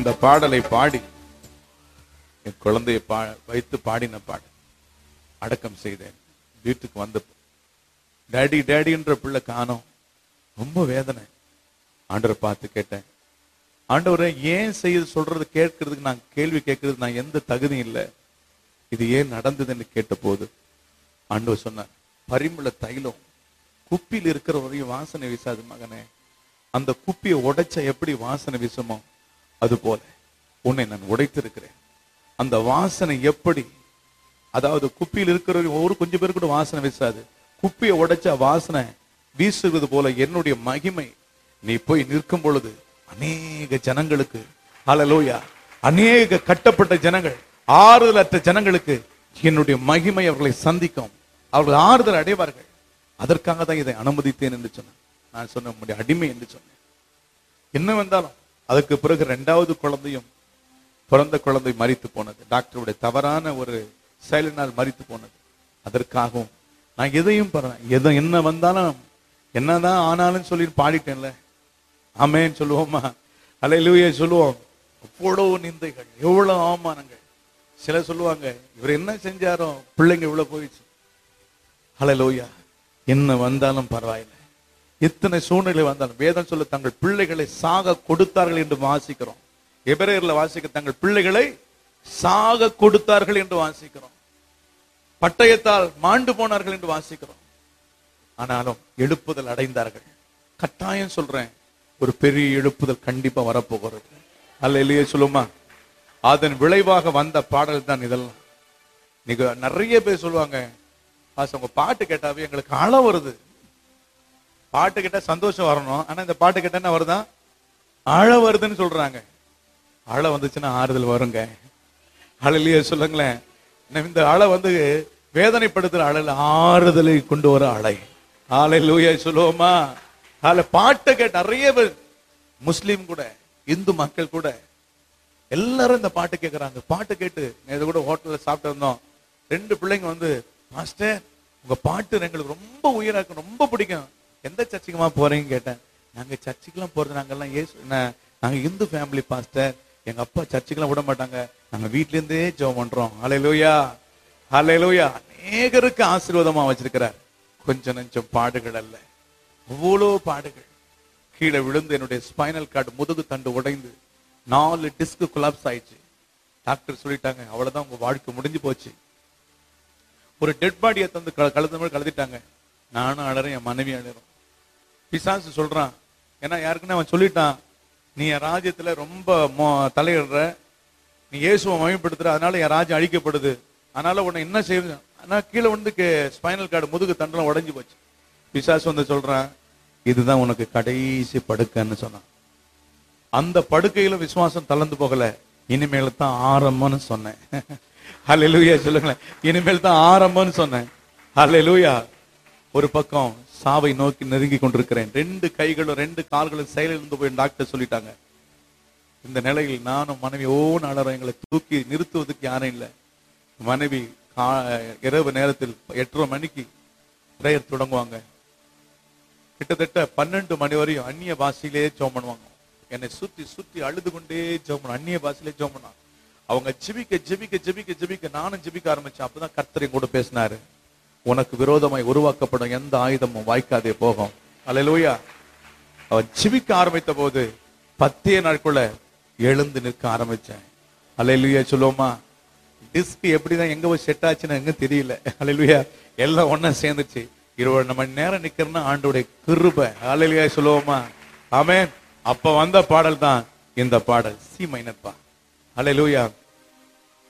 இந்த பாடலை பாடி என் குழந்தையை பா வைத்து பாடின பாடல் அடக்கம் செய்தேன் வீட்டுக்கு வந்த டேடி டேடின்ற பிள்ளை காணோம் ரொம்ப வேதனை ஆண்டவரை பார்த்து கேட்டேன் ஆண்டவரை ஏன் செய்ய சொல்றது கேட்கறதுக்கு நான் கேள்வி கேட்கறதுக்கு நான் எந்த தகுதியும் இல்லை இது ஏன் நடந்ததுன்னு கேட்டபோது ஆண்டவர் சொன்னார் பரிமள தைலம் குப்பியில் இருக்கிற வரையும் வாசனை வீசாது மகனே அந்த குப்பியை உடைச்சா எப்படி வாசனை வீசுமோ அது போல உன்னை நான் உடைத்திருக்கிறேன் அந்த வாசனை எப்படி அதாவது குப்பியில் இருக்கிற ஒரு கொஞ்சம் பேர் கூட வாசனை வீசாது குப்பியை உடைச்சா வாசனை வீசுவது போல என்னுடைய மகிமை நீ போய் நிற்கும் பொழுது அநேக ஜனங்களுக்கு ஹalleluya அநேக கட்டப்பட்ட ஜனங்கள் ஆறுதலற்ற ஜனங்களுக்கு என்னுடைய மகிமை அவர்களை சந்திக்கும் அவர்கள் ஆறுதல் அடைவார்கள் அதற்காக தான் இதை அனுமதித்தேன் என்று சொன்னேன் நான் சொன்ன உம்முடைய அடிமை என்று சொன்னேன் என்ன வந்தாலும் அதற்கு பிறகு இரண்டாவது குழந்தையும் பிறந்த குழந்தை மரித்து போனது டாக்டருடைய தவறான ஒரு செயலினால் மரித்து போனது அதற்காகவும் நான் எதையும் பரவேன் எதை என்ன வந்தாலும் என்னதான் ஆனாலும் சொல்லி பாடிட்டேன்ல ஆமேன்னு சொல்லுவோமா அலையிலுயே சொல்லுவோம் அவ்வளவு நிந்தைகள் எவ்வளவு அவமானங்கள் சிலர் சொல்லுவாங்க இவர் என்ன செஞ்சாரோ பிள்ளைங்க இவ்வளவு போயிடுச்சு ஹalleluya என்ன வந்தாலும் பரவாயில்லை எத்தனை சூழ்நிலை வந்தாலும் வேதம் சொல்ல தங்கள் பிள்ளைகளை சாக கொடுத்தார்கள் என்று வாசிக்கிறோம் எபிரேயர்ல வாசிக்க தங்கள் பிள்ளைகளை சாக கொடுத்தார்கள் என்று வாசிக்கிறோம் பட்டயத்தால் மாண்டு போனார்கள் என்று வாசிக்கிறோம் ஆனாலும் எழுப்புதல் அடைந்தார்கள் கட்டாயம் சொல்றேன் ஒரு பெரிய எழுப்புதல் கண்டிப்பா வரப்போகிறது அல்ல இல்லையே சொல்லுமா அதன் விளைவாக வந்த பாடல் தான் இதெல்லாம் நீங்க நிறைய பேர் சொல்லுவாங்க பாஸ் உங்க பாட்டு கேட்டாவே எங்களுக்கு அழ வருது பாட்டு கேட்டா சந்தோஷம் வரணும் ஆனா இந்த பாட்டு கேட்டா என்ன வருதா அழ வருதுன்னு சொல்றாங்க அழ வந்துச்சுன்னா ஆறுதல் வருங்க அழலையே சொல்லுங்களேன் நம்ம இந்த அலை வந்து வேதனைப்படுத்துற அழல் ஆறுதலை கொண்டு வர அலை ஆலை லூயா சொல்லுவோமா ஆல பாட்டை கேட்ட நிறைய பேர் முஸ்லீம் கூட இந்து மக்கள் கூட எல்லாரும் இந்த பாட்டு கேட்கறாங்க பாட்டு கேட்டு நேற்று கூட ஹோட்டல்ல சாப்பிட்டு இருந்தோம் ரெண்டு பிள்ளைங்க வந்து மாஸ்டர் உங்க பாட்டு எங்களுக்கு ரொம்ப உயிரா இருக்கு ரொம்ப பிடிக்கும் எந்த சர்ச்சுக்குமா போறீங்க கேட்டேன் நாங்க சர்ச்சுக்கெல்லாம் போறது நாங்கெல்லாம் ஏசு நா- நாங்க இந்து ஃபேமிலி பாஸ்டர் எங்க அப்பா சர்ச்சுக்கெல்லாம் விட மாட்டாங்க நாங்க வீட்ல இருந்தே ஜெபம் பண்றோம் ஹalleluya ஹalleluya அநேகருக்கு ஆசீர்வாதமா வச்சிருக்கிறார் கொஞ்சம் நெஞ்சம் பாடுகள் அல்ல அவ்வளோ பாடுகள் கீழே விழுந்து என்னுடைய ஸ்பைனல் கார்டு முதுகு தண்டு உடைந்து நாலு டிஸ்க் கொலாப்ஸ் ஆயிடுச்சு டாக்டர் சொல்லிட்டாங்க அவ்வளவுதான் உங்க வாழ்க்கை முடிஞ்சு போச்சு ஒரு டெட் பாடியை தந்து க- கழுத்து மேல கழுதிட்டாங்க நானும் அழறேன் என் மனைவி அழறோம் பிசாசு சொல்றான் ஏன்னா யாருக்குன்னு அவன் சொல்லிட்டான் நீ என் ராஜ்யத்துல ரொம்ப மோ- தலையிடுற நீ இயேசுவை மயப்படுத்துற அதனால என் ராஜ்யம் அழிக்கப்படுது அதனால உன்னை என்ன செய்யுது ஆனா கீழே வந்து ஸ்பைனல் கார்டு முதுகு தண்டெல்லாம் உடைஞ்சு போச்சு பிசாசு வந்து சொல்றான் இதுதான் உனக்கு கடைசி படுக்கைன்னு சொன்னான் அந்த படுக்கையில விசுவாசம் தளர்ந்து போகல இனிமேல் தான் ஆரம்பம்னு சொன்னேன் ஹalleluya சொல்லுங்களேன் இனிமேல் தான் ஆரம்பம்னு சொன்னேன் ஹalleluya ஒரு பக்கம் சாவை நோக்கி நெருங்கி கொண்டிருக்கிறேன் ரெண்டு கைகளும் ரெண்டு கால்களும் செயலிழந்து போய் டாக்டர் சொல்லிட்டாங்க இந்த நிலையில் நானும் மனைவி ஓன் அலறோம் எங்களை தூக்கி நிறுத்துவதற்கு யாரும் இல்லை மனைவி கா- இரவு நேரத்தில் எட்டரை மணிக்கு பிரேயர் தொடங்குவாங்க கிட்டத்தட்ட பன்னெண்டு மணி வரையும் அந்நிய பாஷையிலே ஜெபம் பண்ணுவாங்க என்னை சுத்தி சுத்தி அழுது கொண்டே ஜெபம் பண்ணும் அந்நிய பாஷையிலே ஜெபம் பண்ணாங்க அவங்க ஜெபிக்க ஜெபிக்க ஜெபிக்க ஜெபிக்க நானும் ஜெபிக்க ஆரம்பிச்சேன் அப்பதான் கர்த்தரை கூட பேசினாரு உனக்கு விரோதமாய் உருவாக்கப்படும் எந்த ஆயுதமும் வாய்க்காதே போகும் அல்லேலூயா அவன் ஜெபிக்க ஆரம்பித்த போது பத்தே நாட்குள்ள எழுந்து நிற்க ஆரம்பிச்சேன் அல்லேலூயா சொல்லுவோமா டிஸ்க் எப்படிதான் எங்க போய் செட் ஆச்சுன்னு எங்க தெரியல அல்லேலூயா எல்லாம் ஒண்ணா சேர்ந்துச்சு இருபது மணி நேரம் நிக்கிறேன்னா ஆண்டோடைய கிருபை அல்லேலூயா சொல்லுவோமா ஆமென் அப்ப வந்த பாடல் தான் இந்த பாடல் சி மைனர் பா அல்லேலூயா